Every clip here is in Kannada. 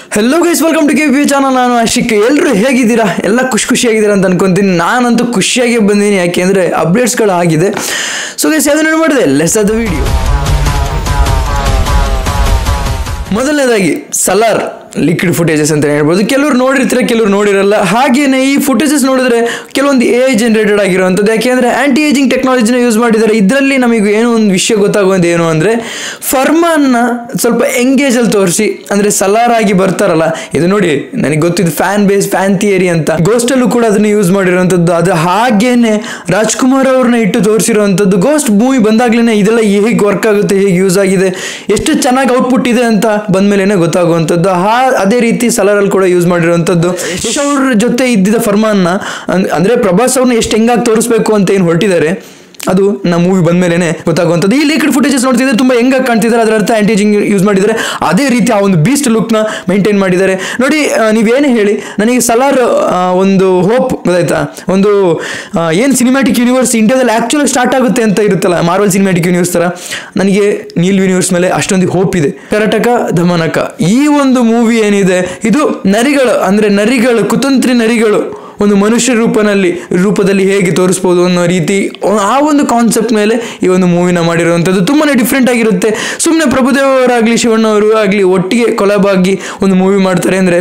hello guys welcome to K P channel ನಾನು ಅಶಿಕ್ ಎಲ್ಲರೂ ಹೇಗಿದ್ದೀರಾ ಎಲ್ಲ ಖುಷಿ ಖುಷಿಯಾಗಿದ್ದೀರಾ ಅಂತ ಅನ್ಕೊಂತೀನಿ ನಾನಂತೂ ಖುಷಿಯಾಗಿ ಬಂದೀನಿ ಯಾಕೆಂದರೆ ಅಪ್ಡೇಟ್ಸ್ಗಳು ಆಗಿದೆ ಸೊ ಗೈಸ್ ಅದನ್ನು ಮಾಡಿದೆ ಲೆಸ್ ಆದ ವಿಡಿಯೋ ಮೊದಲನೇದಾಗಿ ಸಲಾರ್ ಲಿಕ್ವಿಡ್ ಫುಟೇಜಸ್ ಅಂತ ಹೇಳ್ಬೋದು ಕೆಲವರು ನೋಡಿರ್ತಾರೆ ಕೆಲವರು ನೋಡಿರಲ್ಲ ಹಾಗೇನೆ ಈ ಫುಟೇಜಸ್ ನೋಡಿದ್ರೆ ಕೆಲವೊಂದು ಎ ಐ ಜನರೇಟೆಡ್ ಆಗಿರುವಂಥದ್ದು ಯಾಕೆಂದರೆ ಆ್ಯಂಟಿ ಏಜಿಂಗ್ ಟೆಕ್ನಾಲಜಿನ ಯೂಸ್ ಮಾಡಿದ್ದಾರೆ ಇದರಲ್ಲಿ ನಮಗೆ ಏನೋ ಒಂದು ವಿಷಯ ಗೊತ್ತಾಗೋದು ಏನು ಅಂದರೆ ಫರ್ಮಾನ್ನ ಸ್ವಲ್ಪ ಎಂಗೇಜಲ್ಲಿ ತೋರಿಸಿ ಅಂದರೆ ಸಲಾರ್ ಆಗಿ ಬರ್ತಾರಲ್ಲ ಇದು ನೋಡಿ ನನಗೆ ಗೊತ್ತಿದ್ದು ಫ್ಯಾನ್ ಬೇಸ್ ಫ್ಯಾನ್ ಥಿಯರಿ ಅಂತ ಗೋಸ್ಟಲ್ಲೂ ಕೂಡ ಅದನ್ನು ಯೂಸ್ ಮಾಡಿರೋವಂಥದ್ದು ಅದು ಹಾಗೇನೆ ರಾಜ್ಕುಮಾರ್ ಅವ್ರನ್ನ ಇಟ್ಟು ತೋರಿಸಿರುವಂಥದ್ದು ಗೋಸ್ಟ್ ಮೂವಿ ಬಂದಾಗ್ಲೇ ಇದೆಲ್ಲ ಹೇಗೆ ವರ್ಕ್ ಆಗುತ್ತೆ ಹೇಗೆ ಯೂಸ್ ಆಗಿದೆ ಎಷ್ಟು ಚೆನ್ನಾಗಿ ಔಟ್ಪುಟ್ ಇದೆ ಅಂತ ಬಂದ್ಮೇಲೆ ಗೊತ್ತಾಗುವಂಥದ್ದು ಹಾ ಅದೇ ರೀತಿ ಸಲಾರಲ್ಲಿ ಕೂಡ ಯೂಸ್ ಮಾಡಿರುವಂಥದ್ದು ಯಶ್ ಅವ್ರ ಜೊತೆ ಇದ್ದಿದ್ದ ಫರ್ಮಾನ್ನ ಅನ್- ಅಂದ್ರೆ ಪ್ರಭಾಸ್ ಅವ್ರನ್ನ ಎಷ್ಟು ಹೆಂಗಾಗಿ ತೋರಿಸ್ಬೇಕು ಅಂತ ಏನು ಹೊರಟಿದ್ದಾರೆ ಅದು ನಮ್ಮ ಮೂವಿ ಬಂದ್ಮೇಲೆ ಗೊತ್ತಾಗುವಂಥದ್ದು ಈ ಲಿಕ್ವಿಡ್ ಫುಟೇಜಸ್ ನೋಡ್ತಿದ್ರೆ ತುಂಬ ಹೆಂಗಾಗಿ ಕಾಣ್ತಿದ್ದಾರೆ ಅದರ ಅರ್ಥ ಆ್ಯಂಟಿಜಿಂಗ್ ಯೂಸ್ ಮಾಡಿದ್ದಾರೆ ಅದೇ ರೀತಿ ಆ ಒಂದು ಬೀಸ್ಟ್ ಲುಕ್ನ ಮೇಂಟೈನ್ ಮಾಡಿದ್ದಾರೆ ನೋಡಿ ಆ, ನೀವೇನೇ ಹೇಳಿ ನನಗೆ ಸಲಾರ್ ಆ, ಒಂದು ಹೋಪ್ ಗೊತ್ತಾಯ್ತಾ ಒಂದು ಏನು ಸಿನಿಮ್ಯಾಟಿಕ್ ಯೂನಿವರ್ಸ್ ಇಂಡಿಯಾದಲ್ಲಿ ಆ್ಯಕ್ಚುಲಿ ಸ್ಟಾರ್ಟ್ ಆಗುತ್ತೆ ಅಂತ ಇರುತ್ತಲ್ಲ ಮಾರ್ವಲ್ ಸಿನಿಮ್ಯಾಟಿಕ್ ಯೂನಿವರ್ಸ್ ಥರ ನನಗೆ ನೀಲ್ ಯೂನಿವರ್ಸ್ ಮೇಲೆ ಅಷ್ಟೊಂದು ಹೋಪ್ ಇದೆ ಕರ್ನಾಟಕ ದಮನಕ ಈ ಒಂದು ಮೂವಿ ಏನಿದೆ ಇದು ನರಿಗಳು ಅಂದರೆ ನರಿಗಳು ಕುತಂತ್ರಿ ನರಿಗಳು ಒಂದು ಮನುಷ್ಯ ರೂಪನಲ್ಲಿ ರೂಪದಲ್ಲಿ ಹೇಗೆ ತೋರಿಸ್ಬೋದು ಅನ್ನೋ ರೀತಿ ಆ ಒಂದು ಕಾನ್ಸೆಪ್ಟ್ ಮೇಲೆ ಈ ಒಂದು ಮೂವಿನ ಮಾಡಿರುವಂಥದ್ದು ತುಂಬಾ ಡಿಫ್ರೆಂಟ್ ಆಗಿರುತ್ತೆ ಸುಮ್ಮನೆ ಪ್ರಭುದೇವ್ ಅವರಾಗಲಿ ಶಿವಣ್ಣ ಅವರು ಆಗಲಿ ಒಟ್ಟಿಗೆ ಕೊಲಾಬ್ ಆಗಿ ಒಂದು ಮೂವಿ ಮಾಡ್ತಾರೆ ಅಂದರೆ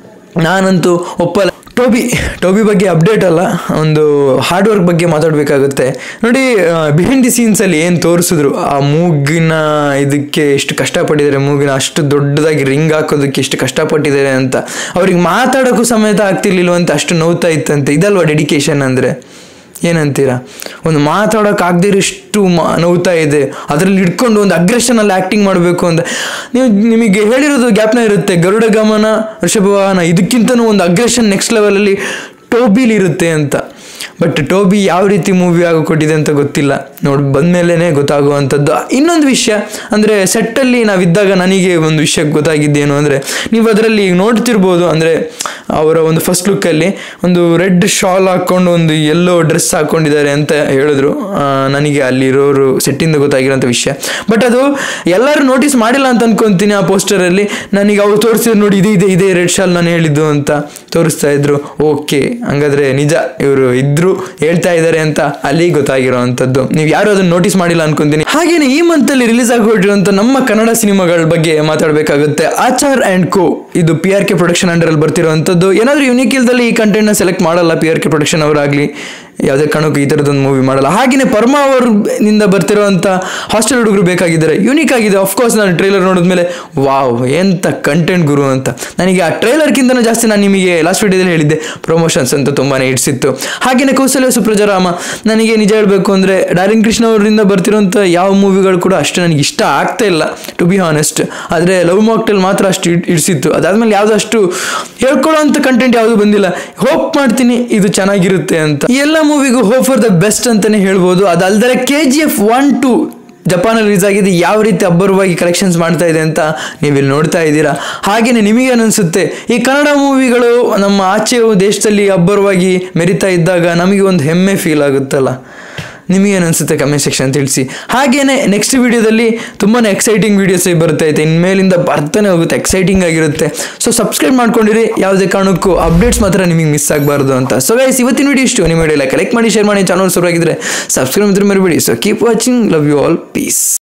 ನಾನಂತೂ ಒಪ್ಪಲ್ಲ ಟೋಬಿ ಟೋಬಿ ಬಗ್ಗೆ ಅಪ್ಡೇಟ್ ಅಲ್ಲ ಒಂದು ಹಾರ್ಡ್ ವರ್ಕ್ ಬಗ್ಗೆ ಮಾತಾಡಬೇಕಾಗುತ್ತೆ ನೋಡಿ ಬಿಹೈಂಡ್ ದಿ ಸೀನ್ಸಲ್ಲಿ ಏನು ತೋರಿಸಿದ್ರು ಆ ಮೂಗಿನ ಇದಕ್ಕೆ ಎಷ್ಟು ಕಷ್ಟಪಟ್ಟಿದ್ದಾರೆ ಮೂಗಿನ ಅಷ್ಟು ದೊಡ್ಡದಾಗಿ ರಿಂಗ್ ಹಾಕೋದಕ್ಕೆ ಎಷ್ಟು ಕಷ್ಟಪಟ್ಟಿದ್ದಾರೆ ಅಂತ ಅವ್ರಿಗೆ ಮಾತಾಡೋಕ್ಕೂ ಸಮೇತ ಆಗ್ತಿರ್ಲಿಲ್ವಂತೆ ಅಷ್ಟು ನೋವ್ತಾ ಇತ್ತಂತೆ ಇದಲ್ವಾ ಡೆಡಿಕೇಶನ್ ಅಂದರೆ ಏನಂತೀರಾ ಒಂದು ಮಾತಾಡೋಕ್ಕಾಗದಿರಷ್ಟು ಮಾ ನೋವ್ತಾ ಇದೆ ಅದರಲ್ಲಿ ಹಿಡ್ಕೊಂಡು ಒಂದು ಅಗ್ರೆಷನಲ್ಲಿ ಆ್ಯಕ್ಟಿಂಗ್ ಮಾಡಬೇಕು ಅಂತ ನೀವು ನಿಮಗೆ ಹೇಳಿರೋದು ಜ್ಞಾಪನ ಇರುತ್ತೆ ಗರುಡ ಗಮನ ವೃಷಭವಾಹನ ಇದಕ್ಕಿಂತನೂ ಒಂದು ಅಗ್ರೆಷನ್ ನೆಕ್ಸ್ಟ್ ಲೆವೆಲಲ್ಲಿ ಟೋಬಿಲಿ ಇರುತ್ತೆ ಅಂತ ಬಟ್ ಟೋಬಿ ಯಾವ ರೀತಿ ಮೂವಿ ಆಗೋ ಕೊಟ್ಟಿದೆ ಅಂತ ಗೊತ್ತಿಲ್ಲ ನೋಡಿ ಬಂದಮೇಲೆ ಗೊತ್ತಾಗುವಂಥದ್ದು ಇನ್ನೊಂದು ವಿಷಯ ಅಂದರೆ ಸೆಟ್ಟಲ್ಲಿ ನಾವಿದ್ದಾಗ ನನಗೆ ಒಂದು ವಿಷಯ ಗೊತ್ತಾಗಿದ್ದೇನು ಅಂದರೆ ನೀವು ಅದರಲ್ಲಿ ನೋಡ್ತಿರ್ಬೋದು ಅಂದರೆ ಅವರ ಒಂದು ಫಸ್ಟ್ ಲುಕ್ಕಲ್ಲಿ ಒಂದು ರೆಡ್ ಶಾಲ್ ಹಾಕ್ಕೊಂಡು ಒಂದು ಎಲ್ಲೋ ಡ್ರೆಸ್ ಹಾಕ್ಕೊಂಡಿದ್ದಾರೆ ಅಂತ ಹೇಳಿದ್ರು ಆ, ನನಗೆ ಅಲ್ಲಿರೋರು ಸೆಟ್ಟಿಂದ ಗೊತ್ತಾಗಿರೋಂಥ ವಿಷಯ ಬಟ್ ಅದು ಎಲ್ಲರೂ ನೋಟಿಸ್ ಮಾಡಿಲ್ಲ ಅಂತ ಅನ್ಕೊಂತೀನಿ ಆ ಪೋಸ್ಟರಲ್ಲಿ ನನಗೆ ಅವ್ರು ತೋರಿಸಿದ್ರು ನೋಡಿ ಇದೆ ಇದೆ ಇದೆ ರೆಡ್ ಶಾಲ್ ನಾನು ಹೇಳಿದ್ದು ಅಂತ ತೋರಿಸ್ತಾ ಇದ್ರು ಓಕೆ ಹಂಗಾದ್ರೆ ನಿಜ ಇವರು ಇದ್ರು ಹೇಳ್ತಾ ಇದ್ದಾರೆ ಅಂತ ಅಲ್ಲಿ ಗೊತ್ತಾಗಿರೋ ಅಂಥದ್ದು ನೀವು ಯಾರು ಅದನ್ನ ನೋಟಿಸ್ ಮಾಡಿಲ್ಲ ಅನ್ಕೊಂತೀನಿ ಹಾಗೇನೆ ಈ ಮಂತಲ್ಲಿ ರಿಲೀಸ್ ಆಗಿರುವಂಥ ನಮ್ಮ ಕನ್ನಡ ಸಿನಿಮಾಗಳ ಬಗ್ಗೆ ಮಾತಾಡಬೇಕಾಗುತ್ತೆ ಆಚಾರ್ ಆ್ಯಂಡ್ ಕೋ ಇದು ಪಿ ಆರ್ ಕೆ ಪ್ರೊಡಕ್ಷನ್ ಅಂಡರಲ್ಲಿ ಬರ್ತಿರುವಂಥದ್ದು ಏನಾದರೂ ಯುನಿಕ್ ಇಲ್ದಲ್ಲಿ ಈ ಕಂಟೆಂಟ್ನ ಸೆಲೆಕ್ಟ್ ಮಾಡಲ್ಲ ಪಿ ಆರ್ ಕೆ ಪ್ರೊಡಕ್ಷನ್ ಅವರಾಗಲಿ ಯಾವುದೇ ಕಾರಣಕ್ಕೂ ಈ ಥರದೊಂದು ಮೂವಿ ಮಾಡಲ್ಲ ಹಾಗೆಯೇ ಪರ್ಮಾ ಅವರಿಂದ ಬರ್ತಿರೋವಂಥ ಹಾಸ್ಟೆಲ್ ಹುಡುಗರು ಬೇಕಾಗಿದ್ದಾರೆ ಯೂನಿಕ್ ಆಗಿದೆ ಅಫ್ಕೋರ್ಸ್ ನಾನು ಟ್ರೈಲರ್ ನೋಡಿದ್ಮೇಲೆ ವಾವ್ ಎಂಥ ಕಂಟೆಂಟ್ ಗುರು ಅಂತ ನನಗೆ ಆ ಟ್ರೈಲರ್ಗಿಂತನೂ ಜಾಸ್ತಿ ನಾನು ನಿಮಗೆ ಲಾಸ್ಟ್ ವಿಡಿಯೋದಲ್ಲಿ ಹೇಳಿದ್ದೆ ಪ್ರಮೋಷನ್ಸ್ ಅಂತ ತುಂಬಾ ಇಡ್ಸಿತ್ತು ಹಾಗೆಯೇ ಕೌಶಲ್ಯ ಸುಪ್ರಜರಾಮ ನನಗೆ ನಿಜ ಹೇಳಬೇಕು ಅಂದರೆ ಡಾರ್ಲಿಂಗ್ ಕೃಷ್ಣ ಅವರಿಂದ ಬರ್ತಿರೋಂಥ ಯಾವ ಮೂವಿಗಳು ಕೂಡ ಅಷ್ಟು ನನಗೆ ಇಷ್ಟ ಆಗ್ತಾ ಇಲ್ಲ ಟು ಬಿ ಹಾನೆಸ್ಟ್ ಆದರೆ ಲವ್ ಮಾಕ್ಟೆಲ್ ಮಾತ್ರ ಅಷ್ಟು ಇಡ್- ಇಡ್ಸಿತ್ತು ಅದಾದ್ಮೇಲೆ ಯಾವುದು ಅಷ್ಟು ಹೇಳ್ಕೊಳ್ಳೋಂಥ ಕಂಟೆಂಟ್ ಯಾವುದು ಬಂದಿಲ್ಲ ಹೋಪ್ ಮಾಡ್ತೀನಿ ಇದು ಚೆನ್ನಾಗಿರುತ್ತೆ ಅಂತ ಈ ಎಲ್ಲ ಮೂವಿಗೂ ಹೋಪ್ ಫಾರ್ ದ ಬೆಸ್ಟ್ ಅಂತಾನೆ ಹೇಳ್ಬೋದು ಅದಲ್ದರೆ K G F one two ಜಪಾನಲ್ಲಿ ರಿಲೀಸ್ ಆಗಿದೆ ಯಾವ ರೀತಿ ಅಬ್ಬರವಾಗಿ ಕಲೆಕ್ಷನ್ಸ್ ಮಾಡ್ತಾ ಇದೆ ಅಂತ ನೀವು ಇಲ್ಲಿ ನೋಡ್ತಾ ಇದ್ದೀರಾ ಹಾಗೆಯೇ ನಿಮಗೆ ಅನಿಸುತ್ತೆ ಈ ಕನ್ನಡ ಮೂವಿಗಳು ನಮ್ಮ ಆಚೆ ದೇಶದಲ್ಲಿ ಅಬ್ಬರವಾಗಿ ಮೆರಿತಾ ಇದ್ದಾಗ ನಮಗೆ ಒಂದು ಹೆಮ್ಮೆ ಫೀಲ್ ಆಗುತ್ತಲ್ಲ ನಿಮಗೇನು ಅನಿಸುತ್ತೆ ಕಮೆಂಟ್ ಸೆಕ್ಷನ್ ತಿಳಿಸಿ ಹಾಗೇನೆ ನೆಕ್ಸ್ಟ್ ವಿಡಿಯೋದಲ್ಲಿ ತುಂಬಾ ಎಕ್ಸೈಟಿಂಗ್ ವೀಡಿಯೋಸ್ ಬರ್ತಾ ಇದೆ ಇನ್ಮೇಲಿಂದ ಬರ್ತಾನೆ ಹೋಗುತ್ತೆ ಎಕ್ಸೈಟಿಂಗ್ ಆಗಿರುತ್ತೆ ಸೊ ಸಬ್ಸ್ಕ್ರೈಬ್ ಮಾಡ್ಕೊಂಡಿರಿ ಯಾವುದೇ ಕಾರಣಕ್ಕೂ ಅಪ್ಡೇಟ್ಸ್ ಮಾತ್ರ ನಿಮಗೆ ಮಿಸ್ ಆಗಬಾರ್ದು ಅಂತ ಸೊ ಗೈಸ್ ಇವತ್ತಿನ ವಿಡಿಯೋ ಇಷ್ಟು ನಿಮ್ಮ ವಿಡಿಯೋ ಲೈಕ್ ಮಾಡಿ ಶೇರ್ ಮಾಡಿ ಚಾನಲ್ ಶುರುವಾಗಿದ್ರೆ ಸಬ್ಸ್ಕ್ರೈಬ್ ಮಾಡಿದ್ರೆ ಮರಿಬೇಡಿ so keep watching love you all piece